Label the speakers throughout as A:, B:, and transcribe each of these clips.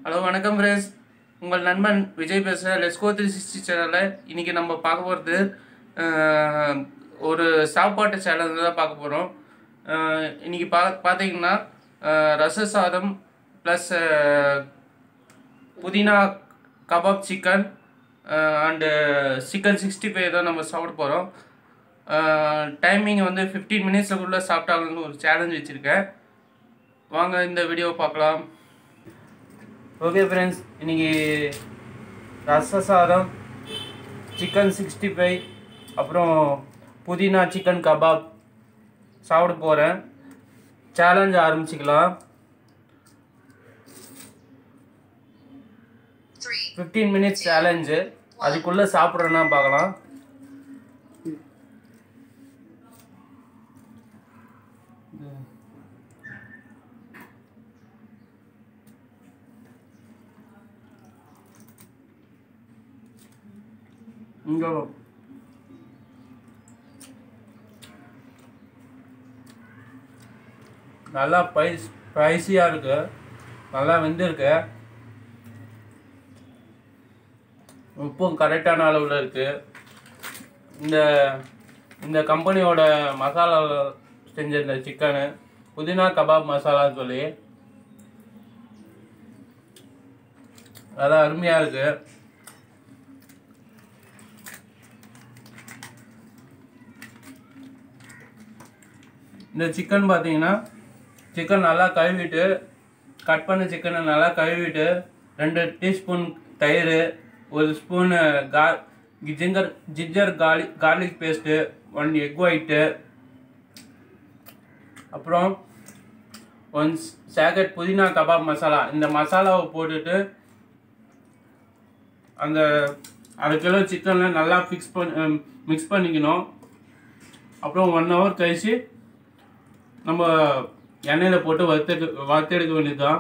A: hello வணக்கம் friends உங்கள் நண்பன் விஜய் பேசுகிறேன் லெஸ்கோ த்ரீ சிக்ஸ்டி சேனலில் இன்றைக்கி நம்ம பார்க்க போகிறது ஒரு சாப்பாட்டு சேனல் தான் பார்க்க போகிறோம் இன்றைக்கி பா பார்த்தீங்கன்னா அஹ், ரச சாதம் ப்ளஸ் புதினா kebab chicken and chicken sixty five தான் நம்ம சாப்பிட போகிறோம் டைமிங் வந்து ஃபிஃப்டீன் மினிட்ஸுக்குள்ளே சாப்பிட்டாங்கன்னு ஒரு சேலஞ்ச் வச்சுருக்கேன் வாங்க இந்த வீடியோவை பார்க்கலாம் ஓகே ஃப்ரெண்ட்ஸ் இன்னைக்கு ரச சாதம் சிக்கன் சிக்ஸ்டி ஃபைவ் அப்புறம் புதினா சிக்கன் கபாப் சாப்பிட போகிறேன் சேலஞ்ச் ஆரம்பிச்சிக்கலாம் ஃபிஃப்டீன் மினிட்ஸ் சேலஞ்சு அதுக்குள்ளே சாப்பிட்றேன்னா பார்க்கலாம் இங்கே நல்லா ஸ்பைஸ் ஸ்பைசியாக இருக்கு நல்லா வெந்திருக்கு உப்பும் கரெக்டான அளவில் இருக்கு இந்த இந்த கம்பெனியோட மசாலா செஞ்ச இந்த சிக்கனு புதினா கபாப் மசாலான்னு சொல்லி அதான் அருமையாக இருக்குது இந்த சிக்கன் பார்த்தீங்கன்னா சிக்கன் நல்லா கழுவிட்டு கட் பண்ண சிக்கனை நல்லா கழுவிட்டு ரெண்டு டீஸ்பூன் தயிர் ஒரு ஸ்பூனு கா ginger ginger garlic garlic paste one egg white அப்புறம் ஒன் சேக்கெட் புதினா கபாப் மசாலா இந்த மசாலாவை போட்டுட்டு அந்த அரை கிலோ சிக்கனில் நல்லா ஃபிக்ஸ் பண்ணி மிக்ஸ் பண்ணிக்கணும் அப்புறம் ஒன் ஹவர் கழிச்சு நம்ம எண்ணெயில் போட்டு வறுத்து வறுத்தெடுக்க வேண்டியதுதான்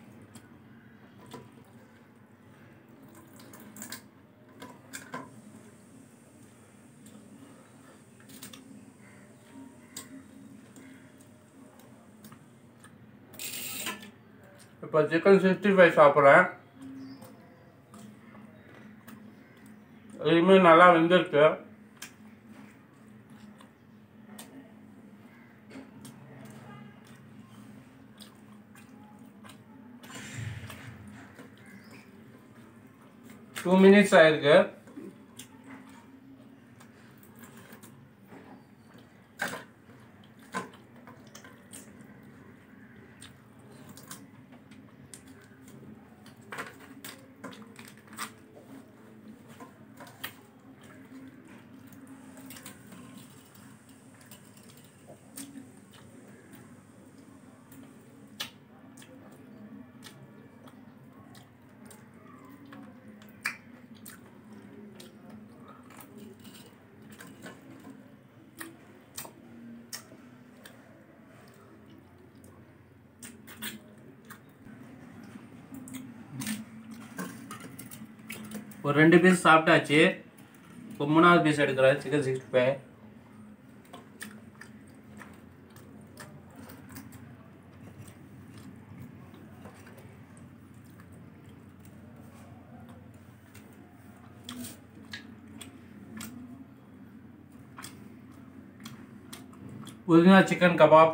A: இப்போ சிக்கன் சிக்ஸ்டி ஃபைவ் சாப்பிட்றேன் இதுவுமே நல்லா வெந்திருக்கு டூ மினிட்ஸ் ஆயிருக்கு ஒரு ரெண்டு பீஸ் சாப்பிட்டாச்சு இப்போ மூணாவது பீஸ் எடுக்கிறேன் சிக்கன் சிக்ஸ்டி ஃபைவ் புதினா சிக்கன் கபாப்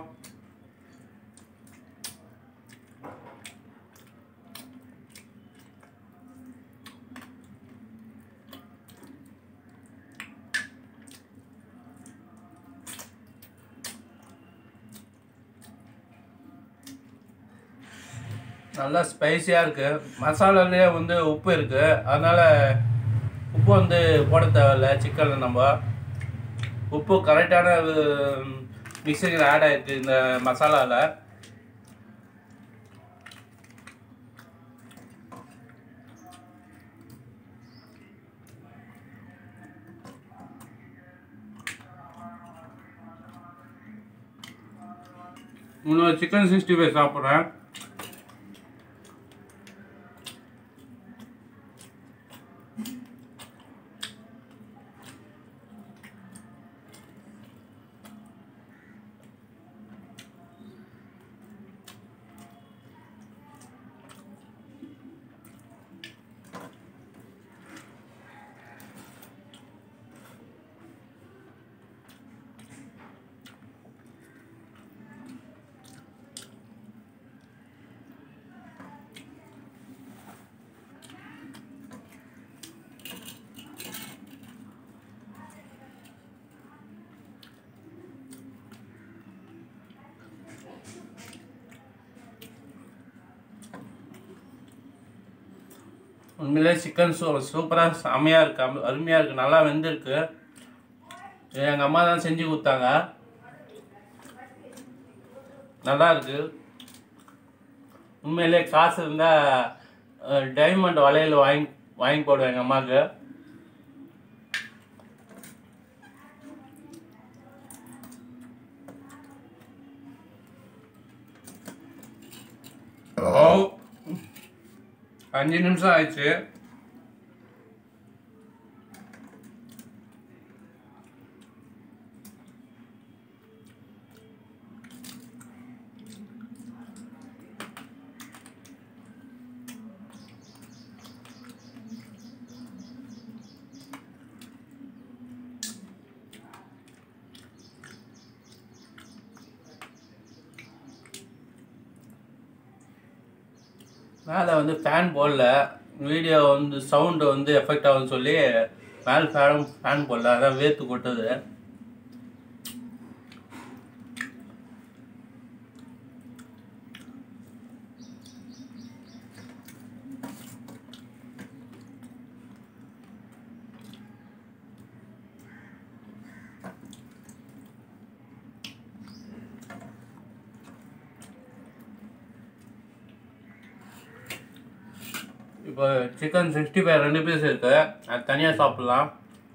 A: நல்லா ஸ்பைசியாக இருக்குது மசாலாலேயே வந்து உப்பு இருக்குது அதனால் உப்பு வந்து போட தேவையில்ல சிக்கனில் நம்ம உப்பு கரெக்டான மிக்சிங்கில் ஆட் ஆயிருக்கு இந்த மசாலாவில் இன்னொரு சிக்கன் சிக்ஸ்டி ஃபைவ் சாப்பிட்றேன் உண்மையிலே சிக்கன் சூ சூப்பராக செம்மையாக இருக்கு அம் அருமையாக இருக்குது நல்லா வெந்திருக்கு இது எங்கள் அம்மா தான் செஞ்சு கொடுத்தாங்க நல்லா இருக்கு உண்மையிலே காசு இருந்தால் டைமண்ட் வளையல் வாங்கி வாங்கி போடுவேன் எங்கள் அம்மாவுக்கு அஞ்சு நிமிஷம் ஆயிடுச்சு மேலே வந்து ஃபேன் போடல வீடியோ வந்து சவுண்டு வந்து எஃபெக்ட் ஆகும்னு சொல்லி மேலே ஃபேனும் ஃபேன் போடல அதான் வேர்த்து கொட்டுது இப்போ சிக்கன் சிக்ஸ்டி ஃபைவ் ரெண்டு பீஸ் இருக்கு அது தனியாக சாப்பிட்லாம்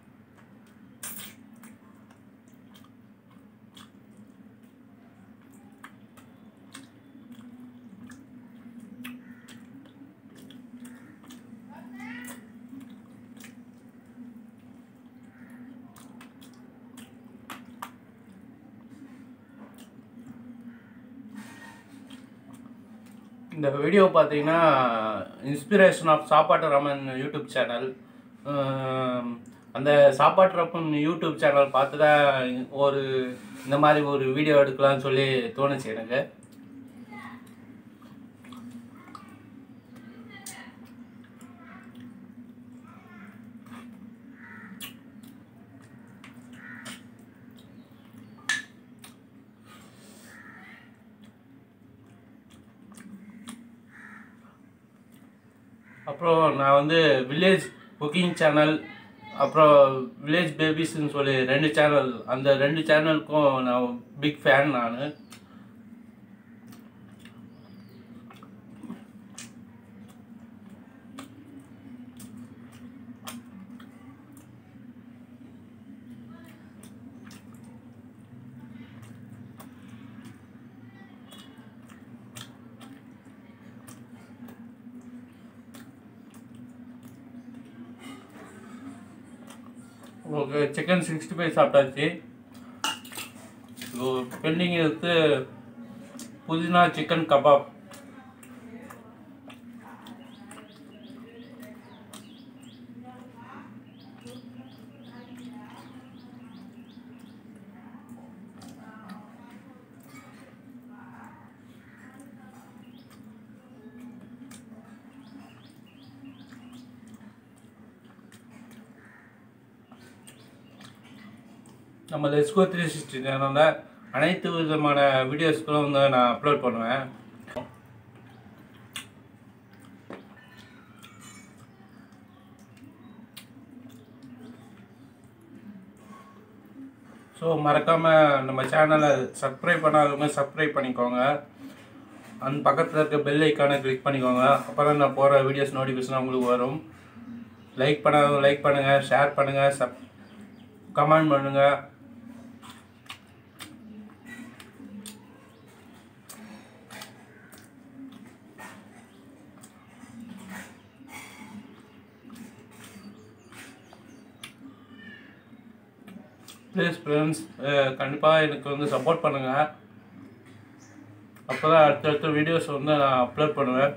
A: இந்த வீடியோ பார்த்தீங்கன்னா இன்ஸ்பிரேஷன் ஆஃப் சாப்பாட்டு ராமன் யூடியூப் சேனல் அந்த சாப்பாட்டு ராமன் யூடியூப் சேனல் பார்த்து தான் ஒரு இந்த மாதிரி ஒரு வீடியோ எடுக்கலாம்னு சொல்லி தோணுச்சு எனக்கு அப்புறம் நான் வந்து வில்லேஜ் குக்கிங் சேனல் அப்புறம் வில்லேஜ் பேபிஸ்ன்னு சொல்லி ரெண்டு சேனல் அந்த ரெண்டு சேனலுக்கும் நான் பிக் ஃபேன் நான் ஓகே சிக்கன் சிக்ஸ்டி ஃபைவ் சாப்பிட்டாச்சு பெண்டிங் எடுத்து புதினா சிக்கன் கபாப் நம்ம லெஸ்கோ த்ரீ சிக்ஸ்டி சேனலில் அனைத்து விதமான வீடியோஸ்களும் வந்து நான் அப்லோட் பண்ணுவேன் ஸோ மறக்காமல் நம்ம சேனலை சப்ஸ்கிரைப் பண்ணாதவங்க சப்ஸ்கிரைப் பண்ணிக்கோங்க அந்த பக்கத்தில் இருக்க பெல் ஐக்கானை கிளிக் பண்ணிக்கோங்க அப்போ தான் நான் போகிற வீடியோஸ் நோட்டிஃபிகேஷன் உங்களுக்கு வரும் லைக் பண்ணாதவங்க லைக் பண்ணுங்கள் ஷேர் பண்ணுங்கள் சப் கமெண்ட் பண்ணுங்கள் ப்ளீஸ் ஃப்ரெண்ட்ஸ் கண்டிப்பாக எனக்கு வந்து சப்போர்ட் பண்ணுங்கள் அப்போ தான் அடுத்தடுத்த வீடியோஸ் வந்து நான் அப்லோட் பண்ணுவேன்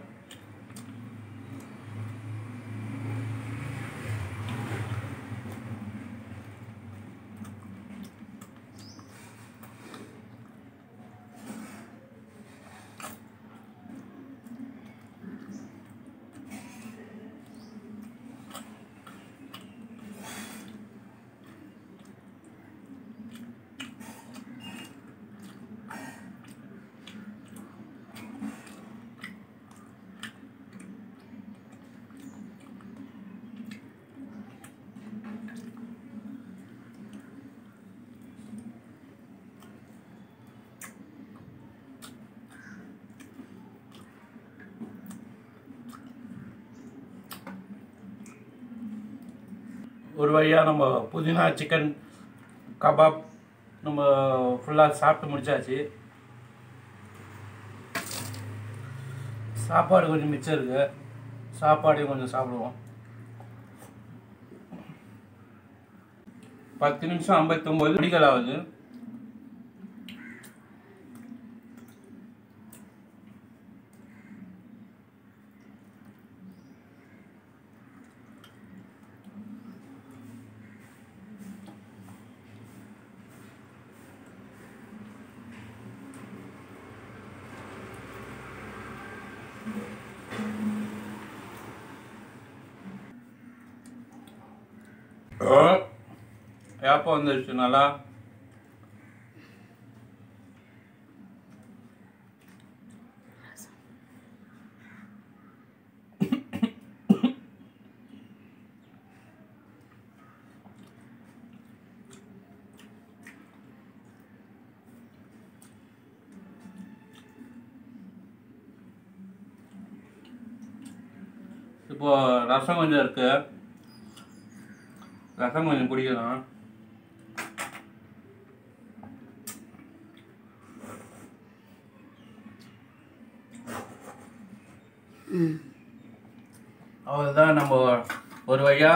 A: ஒரு வழியாக நம்ம புதினா சிக்கன் கபாப் நம்ம ஃபுல்லாக சாப்பிட்டு முடிச்சாச்சு சாப்பாடு கொஞ்சம் மிச்சம் இருக்கு சாப்பாடையும் கொஞ்சம் சாப்பிடுவோம் பத்து நிமிஷம் ஐம்பத்தொம்போது மணிகள் ஆகுது ஏப்பம் வந்துருச்சு நல்லா இப்போ ரசம் கொஞ்சம் இருக்கு ரசம் கொஞ்சம் குடிக்கலாம்
B: ம்
A: அவ்வளோதான் நம்ம ஒரு வழியா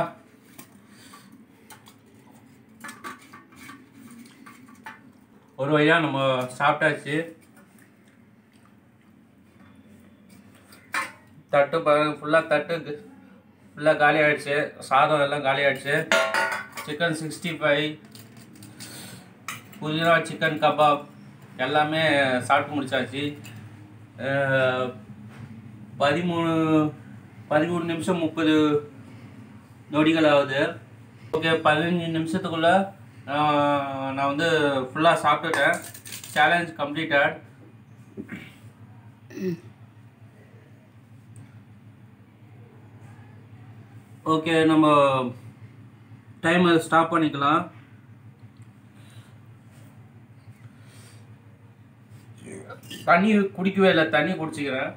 A: ஒரு வழியா நம்ம சாப்பிட்டாச்சு தட்டு பாருங்க ஃபுல்லாக தட்டு ஃபுல்லாக காலி ஆயிடுச்சு சாதம் எல்லாம் காலி ஆயிடுச்சு சிக்கன் சிக்ஸ்டி ஃபைவ் புதினா சிக்கன் கபாப் எல்லாமே சாப்பிட்டு முடிச்சாச்சு அஹ், பதிமூணு பதிமூணு நிமிஷம் முப்பது நொடிகள் ஆகுது ஓகே பதினஞ்சு நிமிஷத்துக்குள்ள ஆஹ், நான் வந்து ஃபுல்லாக சாப்பிட்டுட்டேன் சேலஞ்ச் கம்ப்ளீட்டட் ஓகே நம்ம டைமை ஸ்டாப் பண்ணிக்கலாம் தண்ணி குடிக்கவே இல்லை தண்ணி குடிச்சிக்கிறேன்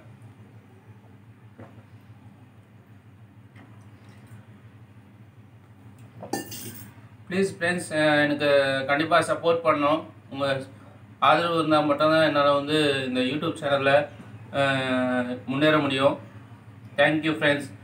A: ப்ளீஸ் ஃப்ரெண்ட்ஸ் எனக்கு கண்டிப்பாக சப்போர்ட் பண்ணணும் உங்கள் ஆதரவு இருந்தால் மட்டும்தான் என்னால் வந்து இந்த யூடியூப் சேனலில் முன்னேற முடியும் தேங்க்யூ ஃப்ரெண்ட்ஸ்